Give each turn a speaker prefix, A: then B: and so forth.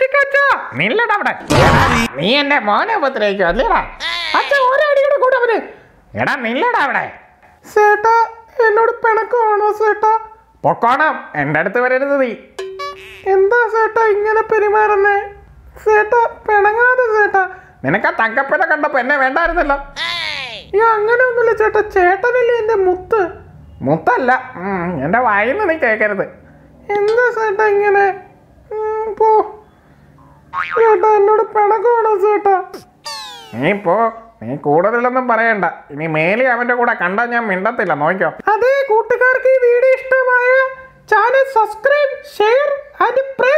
A: ചിക്കച്ച നില്ലടാ അവിടെ എടാ, നീ എന്റെ മോനെ ഉപദ്രവിക്കും അല്ലേടാ അച്ഛ ഒരടിയുടെ കൂടെ അവന് എടാ നില്ലടാ അവിടെ സേട്ടാ എന്നോട് പിണക്കമാണോ സേട്ടാ പൊക്കോണം എന്റെ അടുത്ത് വരരുത് നീ എന്താ സേട്ടാ ഇങ്ങനെ പെരുമാറുന്നേ സേട്ടാ പിണങ്ങാതെ സേട്ടാ നിനക്ക് ആ തങ്കപ്പനെ കണ്ടപ്പോ എന്നെ വേണ്ടായിരുന്നല്ലോ അയ്യോ അങ്ങനെയൊന്നുമില്ല ചേട്ടാ ചേട്ടനല്ലേ എന്റെ മുത്ത് മുത്തല്ല ഉം, എന്റെ വായിന്ന് നീ കേൾക്കരുത് എന്താ ചേട്ടാ ഇങ്ങനെ ഉം, പോ ചേട്ടാ എന്നോട് പിണക്കമാണോ ചേട്ടാ നീ പോ നീ കൂടുതലൊന്നും പറയണ്ട ഇനി മേലെ അവന്റെ കൂടെ കണ്ടാ ഞാൻ മിണ്ടത്തില്ല നോക്കിയോ അതെ കൂട്ടുകാർക്ക് ഈ വീഡിയോ ഇഷ്ടമായ channel subscribe share and pray